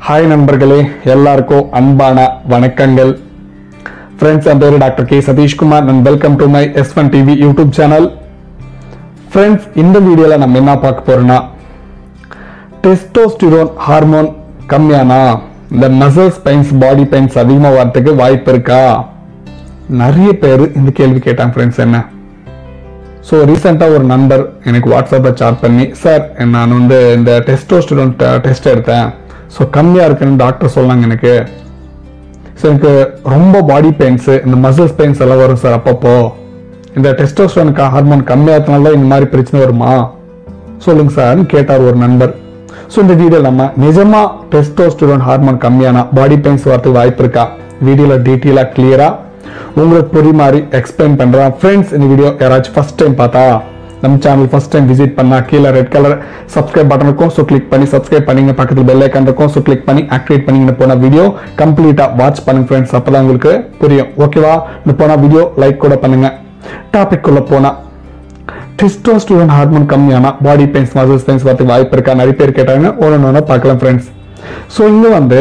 hi நண்பர்களே எல்லாருக்கும் அன்பான வணக்கங்கள் ஃப்ரெண்ட்ஸ் என் பேர் doctor K Satheeshkumar and welcome to my S one TV YouTube channel friends இந்த வீடியோவில் நம்ம என்ன பார்க்க போறோம்னா டெஸ்டோஸ்டிரோன் ஹார்மோன் கம்மியானா இந்த மசில்ஸ் பெயின்ஸ் பாடி பெயின்ஸ் அதிகமாக வரதுக்கு வாய்ப்பு இருக்கா நிறைய பேர் இந்த கேள்வி கேட்டாங்க ஃப்ரெண்ட்ஸ் என்ன ஸோ ரீசெண்டாக ஒரு நண்பர் எனக்கு வாட்ஸ்அப்பில் சாட் பண்ணி சார் நான் வந்து இந்த டெஸ்டோஸ்டிரோன் டெஸ்ட் எடுத்தேன் ஸோ கம்மியாக இருக்குன்னு டாக்டர் சொன்னாங்க எனக்கு ஸோ எனக்கு ரொம்ப பாடி பெயின்ஸு இந்த மசில்ஸ் பெயின்ஸ் எல்லாம் வரும் சார் அப்பப்போ இந்த டெஸ்டோஸ்டிரோனுக்கு ஹார்மோன் கம்மியாகிறதுனால இந்த மாதிரி பிரச்சனை வருமா சொல்லுங்க சார்னு கேட்டார் ஒரு நண்பர் ஸோ இந்த வீடியோ நம்ம நிஜமா டெஸ்டோஸ்டிரோன் ஹார்மோன் கம்மியானா பாடி பெயின்ஸ் வரதுக்கு வாய்ப்பு இருக்கா வீடியோவில் டீட்டெயிலாக கிளியராக உங்களுக்கு புரிய மாதிரி எக்ஸ்பிளைன் பண்றேன் ஃப்ரெண்ட்ஸ் இந்த வீடியோ யாராச்சும் ஃபர்ஸ்ட் டைம் பார்த்தா நம்ம சேனல் ஃபர்ஸ்ட் டைம் விசிட் பண்ணா கீழே ரெட் கலர் சப்ஸ்கிரைப் பட்டன் இருக்கும் ஸோ கிளிக் பண்ணி சப்ஸ்கிரைப் பண்ணிங்க பக்கத்தில் பெல் ஐக்கான் இருக்கும் ஸோ கிளிக் பண்ணி ஆக்டிவேட் பண்ணிங்க போன வீடியோ கம்ப்ளீட்டா வாட்ச் பண்ணுங்க ஃப்ரெண்ட்ஸ் அப்பதான் உங்களுக்கு புரியும் ஓகேவா இந்த போன வீடியோ லைக் கூட பண்ணுங்க டாபிக் குள்ள போனா டெஸ்டோஸ்டிரோன் ஹார்மோன் கம்மியானா பாடி பெயின்ஸ் மசில்ஸ் பெயின்ஸ் வரதுக்கு வாய்ப்பு இருக்கா நிறைய பேர் கேட்டாங்க ஒன்று ஒன்று பார்க்கலாம் ஃப்ரெண்ட்ஸ் ஸோ இங்க வந்து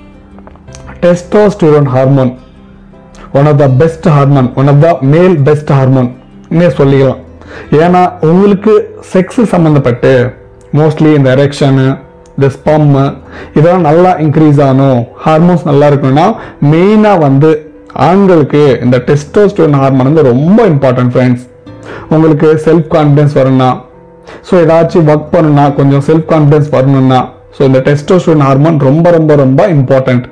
testosterone hormone one of the best hormone one of the male best hormone சொல்லிக்கலாம் ஏன்னா உங்களுக்கு செக்ஸ் சம்மந்தப்பட்டு மோஸ்ட்லி இந்த எரெக்ஷனு இந்த ஸ்பம் இதெல்லாம் நல்லா இன்க்ரீஸ் ஆகணும் ஹார்மோன்ஸ் நல்லா இருக்கணும்னா மெயினாக வந்து ஆண்களுக்கு இந்த டெஸ்டோஸ்டோன் ஹார்மோன் வந்து ரொம்ப இம்பார்ட்டன்ட் ஃப்ரெண்ட்ஸ் உங்களுக்கு செல்ஃப் கான்ஃபிடன்ஸ் வரணும்னா ஸோ ஏதாச்சும் ஒர்க் பண்ணணும்னா கொஞ்சம் செல்ஃப் கான்ஃபிடன்ஸ் வரணும்னா ஸோ இந்த டெஸ்டோஸ்டோன் ஹார்மோன் ரொம்ப ரொம்ப ரொம்ப இம்பார்ட்டன்ட்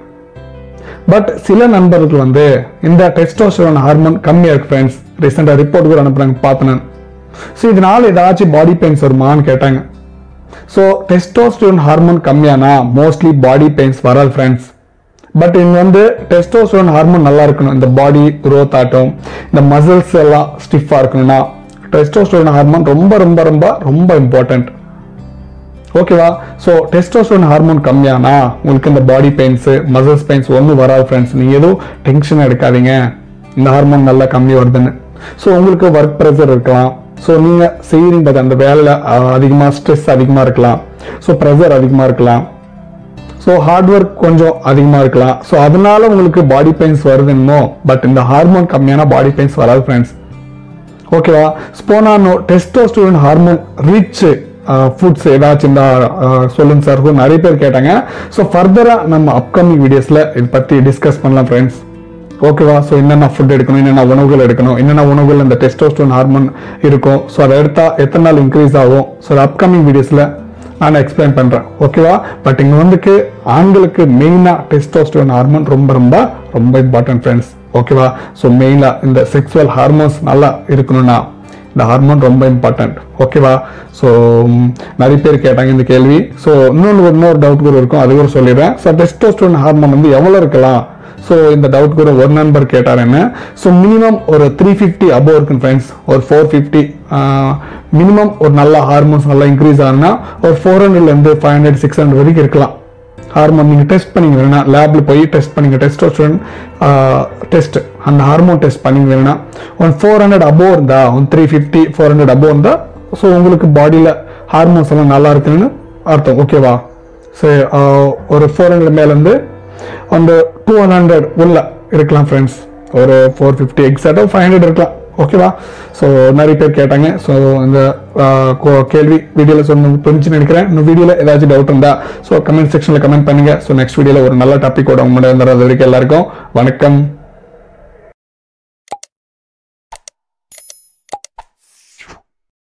பட் சில நண்பர்கள் வந்து இந்த டெஸ்டோஸ்டரோன் ஹார்மோன் கம்மியா இருக்கு ஃப்ரெண்ட்ஸ் ரீசெண்டாக ரிப்போர்ட் கூட அனுப்புறாங்க பார்த்தேன் ஸோ இதனால ஏதாச்சும் பாடி பெயின்ஸ் வருமான்னு கேட்டாங்க ஸோ டெஸ்டோஸ்டரோன் ஹார்மோன் கம்மியானா மோஸ்ட்லி பாடி பெயின்ஸ் வராது ஃப்ரெண்ட்ஸ் பட் இங்க வந்து டெஸ்டோஸ்டரோன் ஹார்மோன் நல்லா இருக்கணும் இந்த பாடி growth ஆகட்டும் இந்த மசில்ஸ் எல்லாம் ஸ்டிஃபாக இருக்கணும்னா டெஸ்டோஸ்டரோன் ஹார்மோன் ரொம்ப ரொம்ப ரொம்ப ரொம்ப இம்பார்ட்டன்ட் ஓகேவா ஸோ டெஸ்டோஸ்டரோன் ஹார்மோன் கம்மியானா உங்களுக்கு இந்த பாடி பெயின்ஸ் மசில்ஸ் பெயின்ஸ் ஒன்றும் வராது ஃப்ரெண்ட்ஸ் நீங்கள் எதுவும் டென்ஷன் எடுக்காதீங்க இந்த ஹார்மோன் நல்லா கம்மி வருதுன்னு ஸோ உங்களுக்கு ஒர்க் ப்ரெஷர் இருக்கலாம் ஸோ நீங்கள் செய்கிறீங்க அந்த வேலையில் அதிகமாக ஸ்ட்ரெஸ் அதிகமாக இருக்கலாம் ஸோ ப்ரெஷர் அதிகமாக இருக்கலாம் ஸோ ஹார்ட் ஒர்க் கொஞ்சம் அதிகமாக இருக்கலாம் ஸோ அதனால உங்களுக்கு பாடி பெயின்ஸ் வருதுன்னோ பட் இந்த ஹார்மோன் கம்மியான பாடி பெயின்ஸ் வராது ஃப்ரெண்ட்ஸ் ஓகேவா ஸ்போனானோ டெஸ்டோஸ்டரோன் ஹார்மோன் ரிச் ஃபுட்ஸ் ஏதாச்சும் இருந்தா அஹ், சொல்லுங்க சார் நிறைய பேர் கேட்டாங்க ஸோ ஃபர்தராக நம்ம அப்கமிங் வீடியோஸில் இதை பற்றி டிஸ்கஸ் பண்ணலாம் ஃப்ரெண்ட்ஸ் ஓகேவா ஸோ என்னென்ன ஃபுட் எடுக்கணும் என்னென்ன உணவுகள் எடுக்கணும் என்னென்ன உணவுகள் இந்த டெஸ்டோஸ்டரோன் ஹார்மோன் இருக்கும் ஸோ அதை எடுத்தா எத்தனை நாள் இன்க்ரீஸ் ஆகும் ஸோ அப்கமிங் வீடியோஸில் நான் எக்ஸ்பிளைன் பண்றேன் ஓகேவா பட் இங்க வந்துக்கு ஆண்களுக்கு மெயினா டெஸ்டோஸ்டரோன் ஹார்மோன் ரொம்ப ரொம்ப ரொம்ப இம்பார்ட்டன்ட் ஃப்ரெண்ட்ஸ் ஓகேவா ஸோ மெயினா இந்த செக்ஸுவல் ஹார்மோன்ஸ் நல்லா இருக்கணும்னா இந்த ஹார்மோன் ரொம்ப இம்பார்ட்டன்ட் ஓகேவா ஸோ நிறைய பேர் கேட்டாங்க இந்த கேள்வி ஸோ இன்னொன்று இன்னொரு டவுட் கூட இருக்கும் அது கூட சொல்லிடுறேன் ஸோ டெஸ்டோஸ்டரோன் ஹார்மோன் வந்து எவ்வளோ இருக்கலாம் ஸோ இந்த டவுட் கூட ஒரு நண்பர் கேட்டார் என்ன ஸோ மினிமம் ஒரு த்ரீ ஃபிஃப்டி அபோவ் இருக்கு ஃப்ரெண்ட்ஸ் ஒரு ஃபோர் ஃபிஃப்டி மினிமம் ஒரு நல்ல ஹார்மோன்ஸ் நல்லா இன்க்ரீஸ் ஆகுனா ஒரு ஃபோர் ஹண்ட்ரட்லேருந்து ஃபைவ் ஹண்ட்ரட் சிக்ஸ் ஹண்ட்ரட் வரைக்கும் இருக்கலாம் ஹார்மோன் நீங்கள் டெஸ்ட் பண்ணிங்க வேணா லேபில் போய் டெஸ்ட் பண்ணிங்க டெஸ்டோஸ்டரோன் டெஸ்ட் அந்த ஹார்மோன் டெஸ்ட் பண்ணிங்க வேணா ஒன் ஃபோர் ஹண்ட்ரட் அபோவ் இருந்தா one three fifty four hundred above இருந்தா ஸோ உங்களுக்கு பாடியில் ஹார்மோன்ஸ் எல்லாம் நல்லா இருக்குன்னு அர்த்தம் ஓகேவா சரி ஒரு ஃபோர் ஹண்ட்ரட் மேலேருந்து அந்த டூ ஹண்ட்ரட் உள்ள இருக்கலாம் ஃப்ரெண்ட்ஸ் ஒரு ஃபோர் ஃபிஃப்டி எக்ஸாக்டாக ஃபைவ் ஹண்ட்ரட் இருக்கலாம் ஓகேவா ஸோ நிறைய பேர் கேட்டாங்க ஸோ இந்த ஆஹ், கோ- கேள்வி வீடியோவில் சொன்ன புரிஞ்சு நினைக்கிறேன் இந்த வீடியோவில் ஏதாச்சும் டவுட் இருந்தா ஸோ கமெண்ட் செக்ஷனில் கமெண்ட் பண்ணுங்க ஸோ நெக்ஸ்ட் வீடியோவில் ஒரு நல்ல டாப்பிக்கோட உங்களோட வந்துடுறது வரைக்கும் எல்லாருக்கும் வணக்கம்